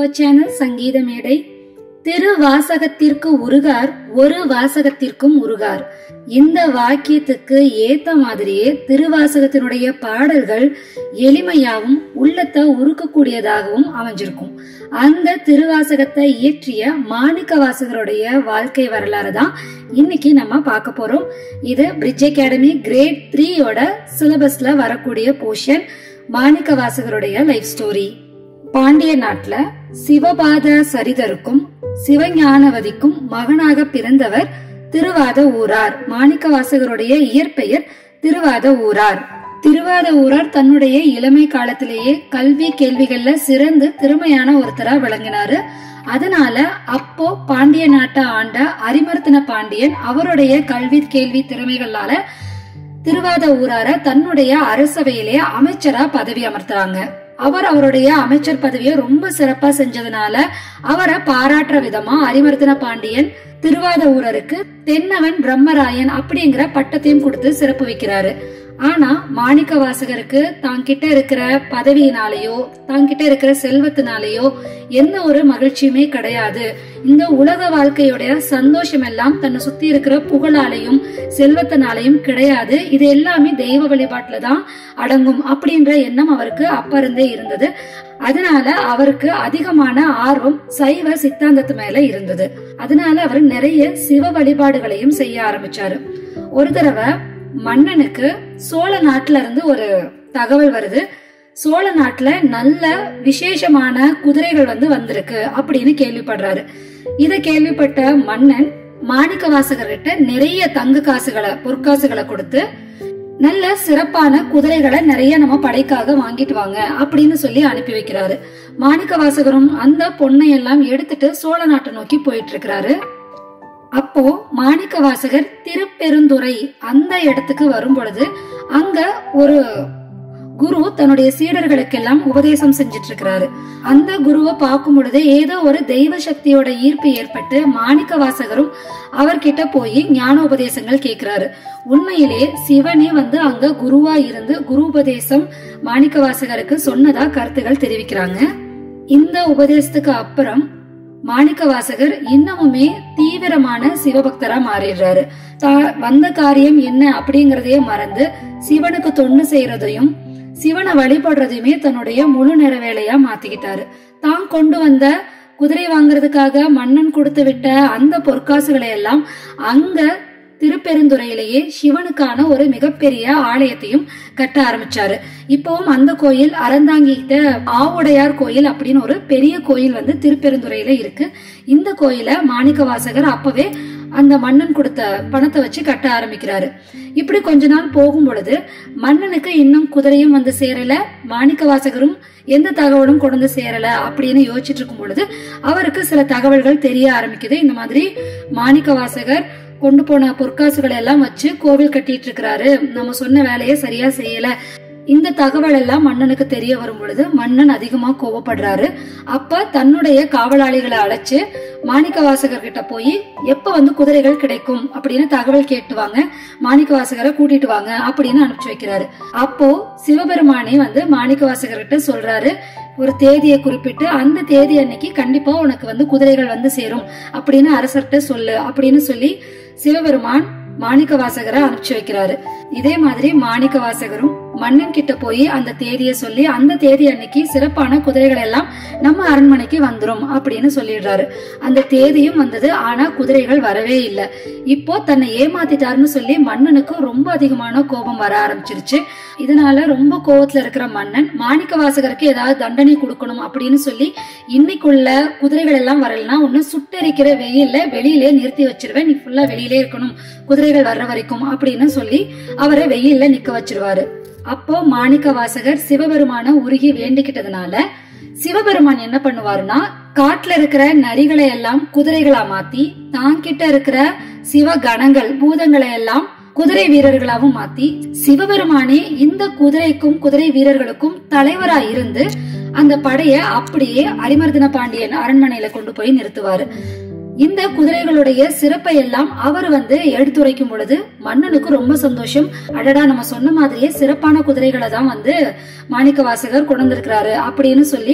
our channel சங்கீத மேடை திரு வாசகத்திற்கு உருகார் ஒரு வாசகத்திற்கும் உருகார் இந்த வாக்கியத்துக்கு ஏத்த மாதிரியே திருவாசகத்தினுடைய பாடல்கள் எளிமையாகவும் உள்ளத்தை உருக்கக்கூடியதாகவும் அமைஞ்சிருக்கும் அந்த திருவாசகத்தை இயற்றிய மாணிக்க வாசகருடைய வாழ்க்கை வரலாறு தான் இன்னைக்கு நம்ம பார்க்க போறோம் இது பிரிட்ஜ் அகாடமி கிரேட் த்ரீயோட சிலபஸ்ல வரக்கூடிய போர்ஷன் மாணிக்க வாசகருடைய லைஃப் ஸ்டோரி பாண்டிய நாட்டுல சிவபாத சரிதருக்கும் சிவஞானவதிக்கும் மகனாக பிறந்தவர் திருவாத ஊரார் மாணிக்க வாசகருடைய இயற்பெயர் திருவாத ஊரார் திருவாத ஊரார் தன்னுடைய இளமை காலத்திலேயே கல்வி கேள்விகள்ல சிறந்து திறமையான ஒருத்தரா விளங்கினாரு அதனால அப்போ பாண்டிய நாட்டை ஆண்ட அரிமர்த்தன பாண்டியன் அவருடைய கல்வி கேள்வி திறமைகளால திருவாத ஊரார தன்னுடைய அரசவையிலே அமைச்சரா பதவி அமர்த்துறாங்க அவர் அவருடைய அமைச்சர் பதவியை ரொம்ப சிறப்பா செஞ்சதுனால அவரை பாராட்டுற விதமா அரிமர்த்தன பாண்டியன் திருவாத ஊரருக்கு தென்னவன் பிரம்மராயன் அப்படிங்கிற பட்டத்தையும் கொடுத்து சிறப்பு வைக்கிறாரு ஆனா மாணிக்க வாசகருக்கு தாங்கிட்ட இருக்கிற பதவியினாலேயோ தாங்கிட்ட இருக்கிற செல்வத்தினாலேயோ எந்த ஒரு மகிழ்ச்சியுமே கிடையாது இந்த உலக வாழ்க்கையுடைய சந்தோஷம் எல்லாம் தன்னை சுத்தி இருக்கிற புகழாலையும் செல்வத்தினாலையும் கிடையாது இது எல்லாமே தெய்வ வழிபாட்டுல தான் அடங்கும் அப்படின்ற எண்ணம் அவருக்கு அப்ப இருந்தே இருந்தது அதனால அவருக்கு அதிகமான ஆர்வம் சைவ சித்தாந்தத்து மேல இருந்தது அதனால அவர் நிறைய சிவ வழிபாடுகளையும் செய்ய ஆரம்பிச்சாரு ஒரு தடவை மன்னனுக்கு சோழ நாட்டுல இருந்து ஒரு தகவல் வருது சோழ நாட்டுல நல்ல விசேஷமான குதிரைகள் வந்து வந்திருக்கு அப்படின்னு கேள்விப்படுறாரு இத கேள்விப்பட்ட மன்னன் மாணிக்க வாசகர்கிட்ட நிறைய தங்க காசுகளை பொற்காசுகளை கொடுத்து நல்ல சிறப்பான குதிரைகளை நிறைய நம்ம படைக்காக வாங்கிட்டு வாங்க அப்படின்னு சொல்லி அனுப்பி வைக்கிறாரு மாணிக்க வாசகரும் அந்த பொண்ணை எல்லாம் எடுத்துட்டு சோழ நாட்டை நோக்கி போயிட்டு இருக்கிறாரு அப்போ மாணிக்க வாசகர் திருப்பெருந்துறை அந்த இடத்துக்கு வரும் பொழுது அங்க ஒரு குரு தன்னுடைய சீடர்களுக்கெல்லாம் உபதேசம் செஞ்சிட்டு இருக்கிறாரு அந்த குருவை பார்க்கும் பொழுது ஏதோ ஒரு தெய்வ சக்தியோட ஈர்ப்பு ஏற்பட்டு மாணிக்க வாசகரும் அவர்கிட்ட போய் ஞான உபதேசங்கள் கேட்கிறாரு உண்மையிலே சிவனே வந்து அங்க குருவா இருந்து குரு உபதேசம் மாணிக்க வாசகருக்கு சொன்னதா கருத்துகள் தெரிவிக்கிறாங்க இந்த உபதேசத்துக்கு அப்புறம் மாணிக்க வாசகர் இன்னமுமே தீவிரமான சிவபக்தரா மாறிடுறாரு வந்த காரியம் என்ன அப்படிங்கறதையே மறந்து சிவனுக்கு தொண்டு செய்யறதையும் சிவனை வழிபடுறதையுமே தன்னுடைய முழு நேர வேலையா மாத்திக்கிட்டாரு தான் கொண்டு வந்த குதிரை வாங்குறதுக்காக மன்னன் கொடுத்து விட்ட அந்த பொற்காசுகளை எல்லாம் அங்க திருப்பெருந்துறையிலேயே சிவனுக்கான ஒரு மிகப்பெரிய ஆலயத்தையும் கட்ட ஆரம்பிச்சாரு இப்பவும் அந்த கோயில் அறந்தாங்கிட்ட ஆவுடையார் கோயில் அப்படின்னு ஒரு பெரிய கோயில் வந்து திருப்பெருந்துறையில இருக்கு இந்த கோயில மாணிக்க வாசகர் அப்பவே அந்த மன்னன் கொடுத்த பணத்தை வச்சு கட்ட ஆரம்பிக்கிறாரு இப்படி கொஞ்ச நாள் போகும் பொழுது மன்னனுக்கு இன்னும் குதிரையும் வந்து சேரல மாணிக்க வாசகரும் எந்த தகவலும் கொண்டு சேரல அப்படின்னு யோசிச்சுட்டு இருக்கும் பொழுது அவருக்கு சில தகவல்கள் தெரிய ஆரம்பிக்குது இந்த மாதிரி மாணிக்க வாசகர் கொண்டு போன பொற்காசுகளை எல்லாம் வச்சு கோவில் கட்டிட்டு இருக்கிறாரு நம்ம சொன்ன வேலையை சரியா செய்யல இந்த தகவல் எல்லாம் மன்னனுக்கு தெரிய வரும் பொழுது மன்னன் அதிகமா கோவப்படுறாரு அப்ப தன்னுடைய காவலாளிகளை அழைச்சு மாணிக்க வாசகர் கிட்ட போய் எப்ப வந்து குதிரைகள் கிடைக்கும் அப்படின்னு தகவல் கேட்டுவாங்க மாணிக்க வாசகரை கூட்டிட்டு வாங்க அப்படின்னு அனுப்பிச்சு வைக்கிறாரு அப்போ சிவபெருமானே வந்து மாணிக்க வாசகர் கிட்ட சொல்றாரு ஒரு தேதியை குறிப்பிட்டு அந்த தேதி அன்னைக்கு கண்டிப்பா உனக்கு வந்து குதிரைகள் வந்து சேரும் அப்படின்னு அரசர்கிட்ட சொல்லு அப்படின்னு சொல்லி சிவபெருமான் மாணிக்க வாசகரை அனுப்பிச்சு வைக்கிறாரு இதே மாதிரி மாணிக்க வாசகரும் மன்னன் கிட்ட போய் அந்த தேதியை சொல்லி அந்த தேதி அன்னைக்கு சிறப்பான குதிரைகள் எல்லாம் நம்ம அரண்மனைக்கு வந்துரும் அப்படின்னு சொல்லிடுறாரு அந்த தேதியும் வந்தது ஆனா குதிரைகள் வரவே இல்லை இப்போ தன்னை ஏமாத்திட்டாருன்னு சொல்லி மன்னனுக்கு ரொம்ப அதிகமான கோபம் வர ஆரம்பிச்சிருச்சு இதனால ரொம்ப கோபத்துல இருக்கிற மன்னன் மாணிக்க வாசகருக்கு ஏதாவது தண்டனை கொடுக்கணும் அப்படின்னு சொல்லி இன்னைக்குள்ள குதிரைகள் எல்லாம் வரலன்னா ஒன்னு சுட்டெரிக்கிற வெயில்ல வெளியிலே நிறுத்தி வச்சிருவேன் நீ ஃபுல்லா வெளியிலே இருக்கணும் குதிரைகள் வர்ற வரைக்கும் அப்படின்னு சொல்லி அவரை வெயில்ல நிக்க வச்சிருவாரு அப்போ மாணிக்க வாசகர் சிவபெருமான உருகி வேண்டிக்கிட்டதுனால சிவபெருமான் என்ன பண்ணுவாருன்னா காட்டுல இருக்கிற நரிகளை எல்லாம் குதிரைகளா மாத்தி தாங்கிட்ட இருக்கிற சிவ கணங்கள் பூதங்களை எல்லாம் குதிரை வீரர்களாவும் மாத்தி சிவபெருமானே இந்த குதிரைக்கும் குதிரை வீரர்களுக்கும் தலைவரா இருந்து அந்த படைய அப்படியே அரிமர்தன பாண்டியன் அரண்மனையில கொண்டு போய் நிறுத்துவாரு இந்த குதிரைகளுடைய சிறப்பை எல்லாம் அவர் வந்து எடுத்துரைக்கும் பொழுது மன்னனுக்கு ரொம்ப சந்தோஷம் அடடா நம்ம சொன்ன மாதிரியே சிறப்பான குதிரைகளை தான் வந்து மாணிக்க வாசகர் கொண்டு வந்திருக்கிறாரு அப்படின்னு சொல்லி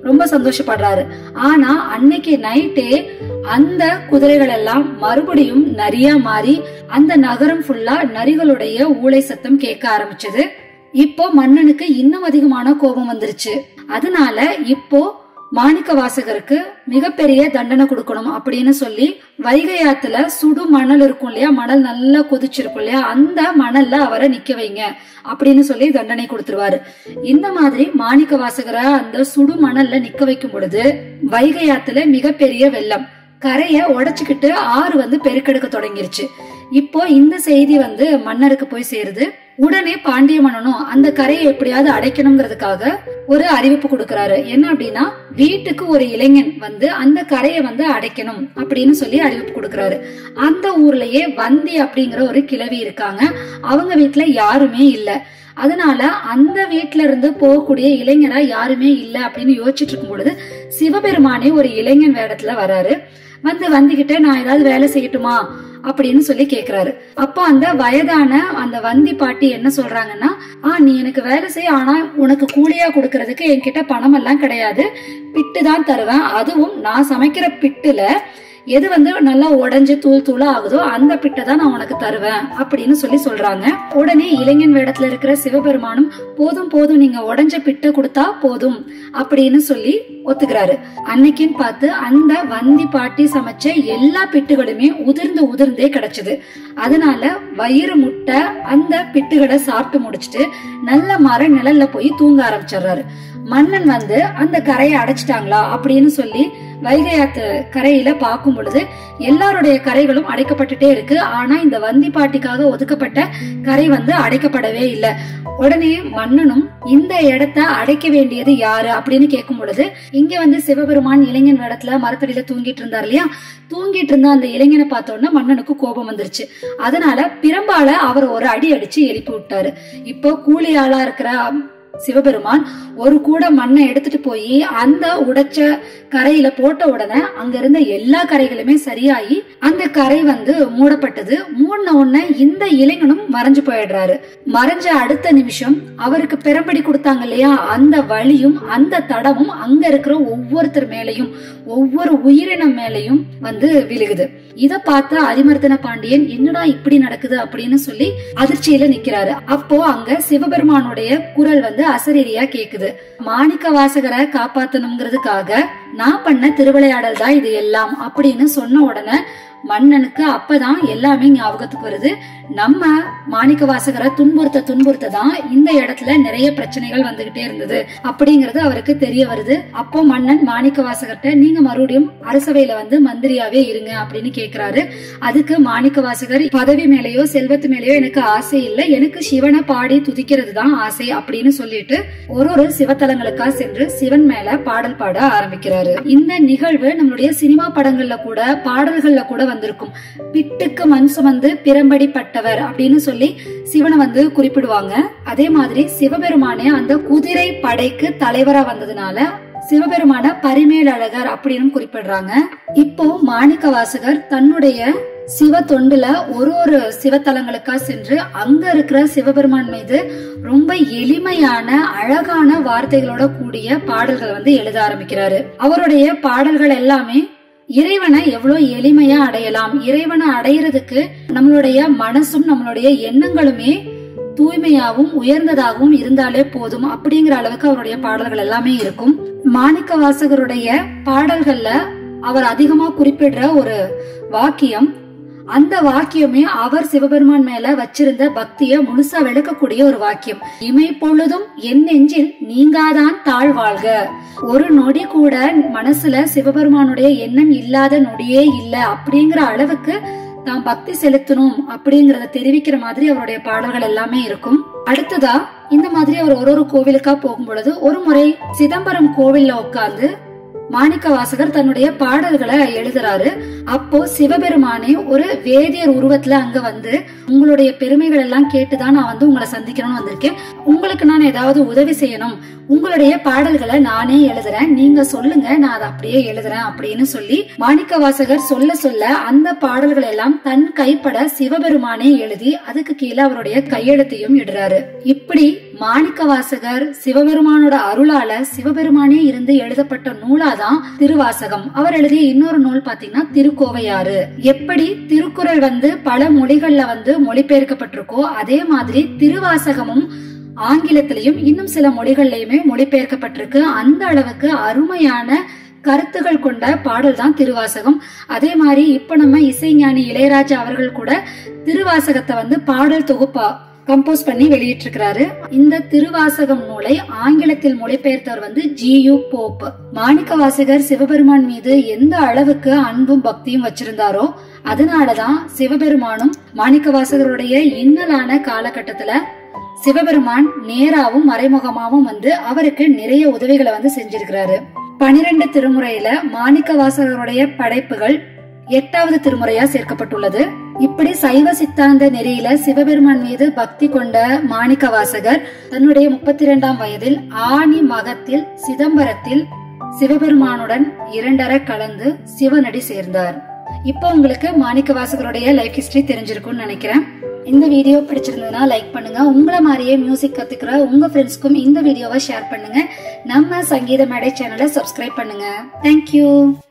ரொம்ப சந்தோஷப்படுறாரு ஆனா அன்னைக்கு நைட்டே அந்த குதிரைகள் எல்லாம் மறுபடியும் நரியா மாறி அந்த நகரம் ஃபுல்லா நரிகளுடைய ஊளை சத்தம் கேட்க ஆரம்பிச்சது இப்போ மன்னனுக்கு இன்னும் அதிகமான கோபம் வந்துருச்சு அதனால இப்போ மாணிக்க வாசகருக்கு மிகப்பெரிய தண்டனை கொடுக்கணும் அப்படின்னு சொல்லி வைகை ஆத்துல சுடு மணல் இருக்கும் இல்லையா மணல் நல்லா கொதிச்சிருக்கும் இல்லையா அந்த மணல்ல அவரை நிக்க வைங்க அப்படின்னு சொல்லி தண்டனை கொடுத்துருவாரு இந்த மாதிரி மாணிக்க வாசகரை அந்த சுடு மணல்ல நிக்க வைக்கும் பொழுது வைகை ஆத்துல மிகப்பெரிய வெள்ளம் கரைய உடைச்சுக்கிட்டு ஆறு வந்து பெருக்கெடுக்க தொடங்கிருச்சு இப்போ இந்த செய்தி வந்து மன்னருக்கு போய் சேருது உடனே பாண்டிய மன்னனும் அந்த கரையை எப்படியாவது அடைக்கணுங்கிறதுக்காக ஒரு அறிவிப்பு கொடுக்கறாரு என்ன அப்படின்னா வீட்டுக்கு ஒரு இளைஞன் வந்து அந்த கரையை வந்து அடைக்கணும் அப்படின்னு சொல்லி அறிவிப்பு கொடுக்கறாரு அந்த ஊர்லயே வந்தி அப்படிங்கிற ஒரு கிழவி இருக்காங்க அவங்க வீட்டுல யாருமே இல்ல அதனால அந்த வீட்ல இருந்து போகக்கூடிய இளைஞரா யாருமே இல்ல அப்படின்னு யோசிச்சுட்டு இருக்கும் பொழுது சிவபெருமானே ஒரு இளைஞன் வேடத்துல வராரு வந்து வந்துகிட்ட நான் ஏதாவது வேலை செய்யட்டுமா அப்படின்னு சொல்லி கேக்குறாரு அப்போ அந்த வயதான அந்த வந்தி பாட்டி என்ன சொல்றாங்கன்னா ஆ நீ எனக்கு வேலை செய்ய ஆனா உனக்கு கூலியா கொடுக்கறதுக்கு என்கிட்ட பணம் எல்லாம் கிடையாது பிட்டு தான் தருவேன் அதுவும் நான் சமைக்கிற பிட்டுல எது வந்து நல்லா உடைஞ்சு தூள் தூளா ஆகுதோ அந்த பிட்டை தான் நான் உனக்கு தருவேன் அப்படின்னு சொல்லி சொல்றாங்க உடனே இளைஞன் வேடத்துல இருக்கிற சிவபெருமானும் போதும் போதும் நீங்க உடைஞ்ச பிட்டை கொடுத்தா போதும் அப்படின்னு சொல்லி ஒத்துக்கிறாரு அன்னைக்குன்னு பார்த்து அந்த வந்தி பாட்டி சமைச்ச எல்லா பிட்டுகளுமே உதிர்ந்து உதிர்ந்தே கிடைச்சது அதனால வயிறு முட்டை அந்த பிட்டுகளை சாப்பிட்டு முடிச்சிட்டு நல்ல மர நிழல்ல போய் தூங்க ஆரம்பிச்சிடுறாரு மன்னன் வந்து அந்த கரையை அடைச்சிட்டாங்களா அப்படின்னு சொல்லி வைகை ஆத்து கரையில பார்க்கும் பொழுது எல்லாருடைய கரைகளும் அடைக்கப்பட்டுட்டே இருக்கு ஆனா இந்த வந்தி பாட்டிக்காக ஒதுக்கப்பட்ட கரை வந்து அடைக்கப்படவே இல்லை உடனே மன்னனும் இந்த இடத்த அடைக்க வேண்டியது யாரு அப்படின்னு கேட்கும் பொழுது இங்க வந்து சிவபெருமான் இளைஞன் இடத்துல மரத்தடியில தூங்கிட்டு இருந்தார் இல்லையா தூங்கிட்டு இருந்த அந்த இளைஞனை பார்த்தோன்னா மன்னனுக்கு கோபம் வந்துருச்சு அதனால பிரம்பால அவர் ஒரு அடி அடிச்சு எழுப்பி விட்டாரு இப்போ கூலி ஆளா இருக்கிற சிவபெருமான் ஒரு கூட மண்ணை எடுத்துட்டு போய் அந்த உடைச்ச கரையில போட்ட உடனே அங்க இருந்த எல்லா கரைகளுமே சரியாயி அந்த கரை வந்து மூடப்பட்டது மூடின உடனே இந்த இளைஞனும் மறைஞ்சு போயிடுறாரு மறைஞ்ச அடுத்த நிமிஷம் அவருக்கு பெரம்படி கொடுத்தாங்க இல்லையா அந்த வழியும் அந்த தடமும் அங்க இருக்கிற ஒவ்வொருத்தர் மேலையும் ஒவ்வொரு உயிரினம் மேலையும் வந்து விழுகுது இத பார்த்த அரிமர்தன பாண்டியன் என்னடா இப்படி நடக்குது அப்படின்னு சொல்லி அதிர்ச்சியில நிக்கிறாரு அப்போ அங்க சிவபெருமானுடைய குரல் வந்து அசரீரியா கேக்குது மாணிக்க வாசகரை காப்பாத்தணுங்கிறதுக்காக நான் பண்ண திருவிளையாடல் தான் இது எல்லாம் அப்படின்னு சொன்ன உடனே மன்னனுக்கு அப்பதான் எல்லாமே ஞாபகத்துக்கு வருது நம்ம மாணிக்க வாசகரை துன்புறுத்த துன்புறுத்த தான் இந்த இடத்துல நிறைய பிரச்சனைகள் வந்துகிட்டே இருந்தது அப்படிங்கறது அவருக்கு தெரிய வருது அப்போ மன்னன் மாணிக்க வாசகர்கிட்ட நீங்க மறுபடியும் அரசவையில வந்து மந்திரியாவே இருங்க அப்படின்னு கேக்குறாரு அதுக்கு மாணிக்க வாசகர் பதவி மேலேயோ செல்வத்து மேலேயோ எனக்கு ஆசை இல்ல எனக்கு சிவனை பாடி துதிக்கிறது தான் ஆசை அப்படின்னு சொல்லிட்டு ஒரு ஒரு சிவத்தலங்களுக்கா சென்று சிவன் மேல பாடல் பாட ஆரம்பிக்கிறாரு இந்த நிகழ்வு நம்மளுடைய சினிமா படங்கள்ல கூட பாடல்கள்ல கூட வந்திருக்கும் பிட்டுக்கு மண் சுமந்து பிறம்படி பட்டவர் அப்படின்னு சொல்லி சிவனை வந்து குறிப்பிடுவாங்க அதே மாதிரி சிவபெருமானே அந்த குதிரை படைக்கு தலைவரா வந்ததுனால சிவபெருமான பரிமேலழகர் அப்படின்னு குறிப்பிடுறாங்க இப்போ மாணிக்க வாசகர் தன்னுடைய சிவ தொண்டுல ஒரு ஒரு சிவத்தலங்களுக்கா சென்று அங்க இருக்கிற சிவபெருமான் மீது ரொம்ப எளிமையான அழகான வார்த்தைகளோட கூடிய பாடல்கள் வந்து எழுத ஆரம்பிக்கிறாரு அவருடைய பாடல்கள் எல்லாமே இறைவனை எவ்வளவு எளிமையா அடையலாம் இறைவனை அடையிறதுக்கு நம்மளுடைய மனசும் நம்மளுடைய எண்ணங்களுமே தூய்மையாகவும் உயர்ந்ததாகவும் இருந்தாலே போதும் அப்படிங்கிற அளவுக்கு அவருடைய பாடல்கள் எல்லாமே இருக்கும் மாணிக்க வாசகருடைய பாடல்கள்ல அவர் அதிகமா குறிப்பிடுற ஒரு வாக்கியம் அந்த வாக்கியமே அவர் சிவபெருமான் மேல வச்சிருந்த பக்திய முழுசா விளக்கக்கூடிய ஒரு வாக்கியம் இமை பொழுதும் என் நெஞ்சில் நீங்காதான் தாழ் வாழ்க ஒரு நொடி கூட மனசுல சிவபெருமானுடைய எண்ணம் இல்லாத நொடியே இல்ல அப்படிங்கிற அளவுக்கு தான் பக்தி செலுத்தணும் அப்படிங்கறத தெரிவிக்கிற மாதிரி அவருடைய பாடல்கள் எல்லாமே இருக்கும் அடுத்ததா இந்த மாதிரி அவர் ஒரு ஒரு கோவிலுக்கா போகும் பொழுது ஒரு முறை சிதம்பரம் கோவில்ல உட்கார்ந்து மாணிக்க வாசகர் தன்னுடைய பாடல்களை எழுதுறாரு அப்போ சிவபெருமானே ஒரு வேதியர் உருவத்துல அங்க வந்து உங்களுடைய பெருமைகள் எல்லாம் கேட்டுதான் நான் வந்து உங்களை சந்திக்கணும்னு வந்திருக்கேன் உங்களுக்கு நான் ஏதாவது உதவி செய்யணும் உங்களுடைய பாடல்களை நானே எழுதுறேன் நீங்க சொல்லுங்க நான் அதை அப்படியே எழுதுறேன் அப்படின்னு சொல்லி மாணிக்க வாசகர் சொல்ல சொல்ல அந்த பாடல்கள் எல்லாம் தன் கைப்பட சிவபெருமானே எழுதி அதுக்கு கீழே அவருடைய கையெழுத்தையும் இடுறாரு இப்படி மாணிக்க வாசகர் சிவபெருமானோட அருளால சிவபெருமானே இருந்து எழுதப்பட்ட நூலாதான் திருவாசகம் அவர் எழுதிய இன்னொரு நூல் பாத்தீங்கன்னா திருக்கோவையாறு எப்படி திருக்குறள் வந்து பல மொழிகள்ல வந்து மொழிபெயர்க்கப்பட்டிருக்கோ அதே மாதிரி திருவாசகமும் ஆங்கிலத்திலையும் இன்னும் சில மொழிகள்லயுமே மொழிபெயர்க்கப்பட்டிருக்கு அந்த அளவுக்கு அருமையான கருத்துகள் கொண்ட பாடல் தான் திருவாசகம் அதே மாதிரி இப்ப நம்ம இசைஞானி இளையராஜா அவர்கள் கூட திருவாசகத்தை வந்து பாடல் தொகுப்பா கம்போஸ் பண்ணி வெளியிட்டிருக்கிறாரு இந்த திருவாசகம் நூலை ஆங்கிலத்தில் மொழிபெயர்த்தவர் வந்து ஜி யு போப் மாணிக்க வாசகர் சிவபெருமான் மீது எந்த அளவுக்கு அன்பும் பக்தியும் வச்சிருந்தாரோ அதனாலதான் சிவபெருமானும் மாணிக்க வாசகருடைய இன்னலான காலகட்டத்துல சிவபெருமான் நேராவும் மறைமுகமாவும் வந்து அவருக்கு நிறைய உதவிகளை வந்து செஞ்சிருக்கிறாரு பனிரெண்டு திருமுறையில மாணிக்க வாசகருடைய படைப்புகள் எட்டாவது திருமுறையா சேர்க்கப்பட்டுள்ளது இப்படி சைவ சித்தாந்த நெறியில சிவபெருமான் மீது பக்தி கொண்ட மாணிக்க வாசகர் தன்னுடைய முப்பத்தி இரண்டாம் வயதில் ஆணி மகத்தில் சிதம்பரத்தில் சிவபெருமானுடன் இரண்டர கலந்து சிவனடி சேர்ந்தார் இப்போ உங்களுக்கு மாணிக்க வாசகருடைய லைஃப் ஹிஸ்டரி தெரிஞ்சிருக்கும்னு நினைக்கிறேன் இந்த வீடியோ பிடிச்சிருந்ததுன்னா லைக் பண்ணுங்க உங்களை மாதிரியே மியூசிக் கத்துக்கிற உங்க ஃப்ரெண்ட்ஸ்க்கும் இந்த வீடியோவை ஷேர் பண்ணுங்க நம்ம சங்கீத மேடை சேனலை சப்ஸ்கிரைப் பண்ணுங்க தேங்க்யூ